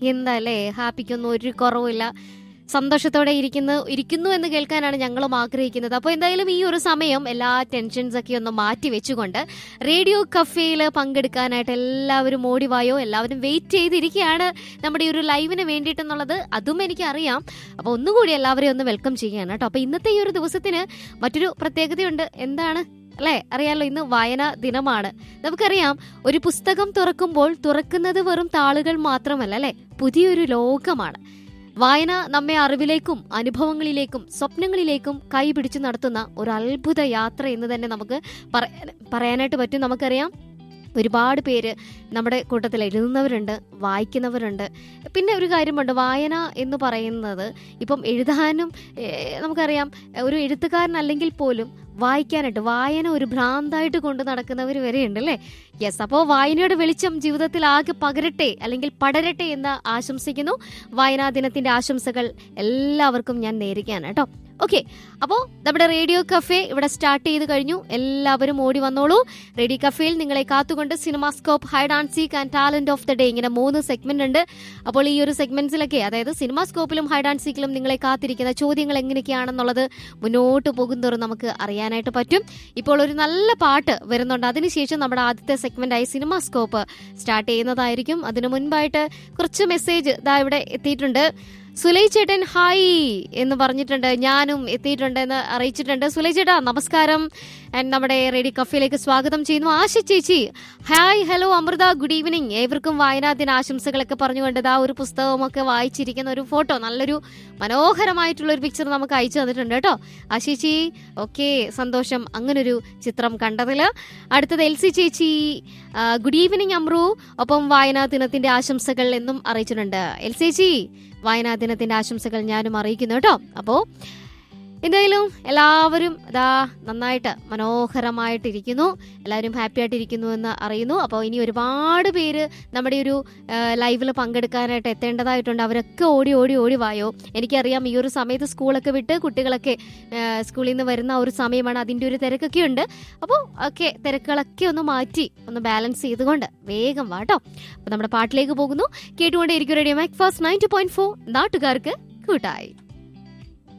എന്താ അല്ലേ ഹാപ്പിക്കൊന്നും ഒരു കുറവില്ല സന്തോഷത്തോടെ ഇരിക്കുന്നു ഇരിക്കുന്നു എന്ന് കേൾക്കാനാണ് ഞങ്ങളും ആഗ്രഹിക്കുന്നത് അപ്പോൾ എന്തായാലും ഈ ഒരു സമയം എല്ലാ ടെൻഷൻസ് ഒക്കെ ഒന്ന് മാറ്റി വെച്ചുകൊണ്ട് റേഡിയോ കഫേയിൽ പങ്കെടുക്കാനായിട്ട് എല്ലാവരും ഓടിവായോ എല്ലാവരും വെയിറ്റ് ചെയ്തിരിക്കുകയാണ് നമ്മുടെ ഈ ഒരു ലൈവിന് വേണ്ടിയിട്ടെന്നുള്ളത് അതും എനിക്കറിയാം അപ്പോൾ ഒന്നുകൂടി എല്ലാവരെയും ഒന്ന് വെൽക്കം ചെയ്യാണ് കേട്ടോ അപ്പോൾ ഇന്നത്തെ ഈ ഒരു ദിവസത്തിന് മറ്റൊരു പ്രത്യേകതയുണ്ട് എന്താണ് അല്ലേ അറിയാലോ ഇന്ന് വായനാ ദിനമാണ് നമുക്കറിയാം ഒരു പുസ്തകം തുറക്കുമ്പോൾ തുറക്കുന്നത് വെറും താളുകൾ മാത്രമല്ല അല്ലെ പുതിയൊരു ലോകമാണ് വായന നമ്മെ അറിവിലേക്കും അനുഭവങ്ങളിലേക്കും സ്വപ്നങ്ങളിലേക്കും കൈപിടിച്ചു നടത്തുന്ന ഒരു അത്ഭുത യാത്ര എന്ന് തന്നെ നമുക്ക് പറയാൻ- പറയാനായിട്ട് പറ്റും നമുക്കറിയാം ഒരുപാട് പേര് നമ്മുടെ കൂട്ടത്തിൽ എഴുതുന്നവരുണ്ട് വായിക്കുന്നവരുണ്ട് പിന്നെ ഒരു കാര്യമുണ്ട് വായന എന്ന് പറയുന്നത് ഇപ്പം എഴുതാനും ഏഹ്, നമുക്കറിയാം ഒരു എഴുത്തുകാരനല്ലെങ്കിൽ പോലും വായിക്കാനായിട്ട് വായന ഒരു ഭ്രാന്തായിട്ട് കൊണ്ട് നടക്കുന്നവർ വരെയുണ്ട് അല്ലേ യെസ് അപ്പോൾ വായനയുടെ വെളിച്ചം ജീവിതത്തിൽ ആകെ പകരട്ടെ അല്ലെങ്കിൽ പടരട്ടെ എന്ന് ആശംസിക്കുന്നു വായനാ ദിനത്തിന്റെ ആശംസകൾ എല്ലാവർക്കും ഞാൻ നേരുകയാണ് കേട്ടോ ഓക്കെ അപ്പോൾ നമ്മുടെ റേഡിയോ കഫേ ഇവിടെ സ്റ്റാർട്ട് ചെയ്ത് കഴിഞ്ഞു എല്ലാവരും ഓടി വന്നോളൂ റേഡിയോ കഫേയിൽ നിങ്ങളെ കാത്തുകൊണ്ട് cinemascope hide and seek and talent of the day ഇങ്ങനെ മൂന്ന് സെഗ്മെന്റ് ഉണ്ട് അപ്പോൾ ഈ ഒരു സെഗ്മെന്റ്സിലൊക്കെ അതായത് സിനിമാസ്കോപ്പിലും ഹൈഡ് ആൻഡ് സീക്കിലും നിങ്ങളെ കാത്തിരിക്കുന്ന ചോദ്യങ്ങൾ എങ്ങനെയൊക്കെയാണെന്നുള്ളത് മുന്നോട്ട് പോകുന്തോറും നമുക്ക് അറിയാനായിട്ട് പറ്റും ഇപ്പോൾ ഒരു നല്ല പാട്ട് വരുന്നുണ്ട് അതിനുശേഷം നമ്മുടെ ആദ്യത്തെ സെഗ്മെന്റായി സിനിമാസ്കോപ്പ് സ്റ്റാർട്ട് ചെയ്യുന്നതായിരിക്കും അതിനു മുൻപായിട്ട് കുറച്ച് മെസ്സേജ് ഇതാ ഇവിടെ എത്തിയിട്ടുണ്ട് സുലൈ ചേട്ടൻ ഹായ് എന്ന് പറഞ്ഞിട്ടുണ്ട് ഞാനും എത്തിയിട്ടുണ്ട് എന്ന് അറിയിച്ചിട്ടുണ്ട് സുലൈ ചേട്ടാ നമസ്കാരം And നമ്മുടെ റേഡിയോ കഫേയിലേക്ക് സ്വാഗതം ചെയ്യുന്നു ആശ ചേച്ചി hi hello Amritha good evening ഏവർക്കും വായനാ ദിന ആശംസകളൊക്കെ പറഞ്ഞുകൊണ്ട് ആ ഒരു പുസ്തകമൊക്കെ വായിച്ചിരിക്കുന്ന ഒരു ഫോട്ടോ നല്ലൊരു മനോഹരമായിട്ടുള്ള ഒരു പിക്ചർ നമുക്ക് അയച്ചു തന്നിട്ടുണ്ട് കേട്ടോ ആശേച്ചി ഓക്കെ സന്തോഷം അങ്ങനൊരു ചിത്രം കണ്ടതിൽ അടുത്തത് എൽ സി ചേച്ചി ആ, ഗുഡ് ഈവനിങ് അമ്രു ഒപ്പം വായനാ ദിനത്തിന്റെ ആശംസകൾ എന്നും അറിയിച്ചിട്ടുണ്ട് എൽ സി ചേച്ചി വായനാ ദിനത്തിന്റെ ആശംസകൾ ഞാനും അറിയിക്കുന്നു കേട്ടോ അപ്പോ എന്തായാലും എല്ലാവരും ഇതാ നന്നായിട്ട് മനോഹരമായിട്ടിരിക്കുന്നു എല്ലാവരും ഹാപ്പി ആയിട്ടിരിക്കുന്നു എന്ന് അറിയുന്നു അപ്പോൾ ഇനി ഒരുപാട് പേര് നമ്മുടെ ഒരു ലൈവിൽ പങ്കെടുക്കാനായിട്ട് എത്തേണ്ടതായിട്ടുണ്ട് അവരൊക്കെ ഓടി ഓടി ഓടി വായോ എനിക്കറിയാം ഈ ഒരു സമയത്ത് സ്കൂളൊക്കെ വിട്ട് കുട്ടികളൊക്കെ ആ, സ്കൂളിൽ നിന്ന് വരുന്ന ഒരു സമയമാണ് അതിൻ്റെ ഒരു തിരക്കൊക്കെ ഉണ്ട് അപ്പോൾ ഒക്കെ തിരക്കുകളൊക്കെ ഒന്ന് മാറ്റി ഒന്ന് ബാലൻസ് ചെയ്തുകൊണ്ട് വേഗം വാട്ടോ അപ്പോൾ നമ്മുടെ പാട്ടിലേക്ക് പോകുന്നു കേട്ടുകൊണ്ടേയിരിക്കും radio mac fast ninety point four നാട്ടുകാർക്ക് കൂട്ടായി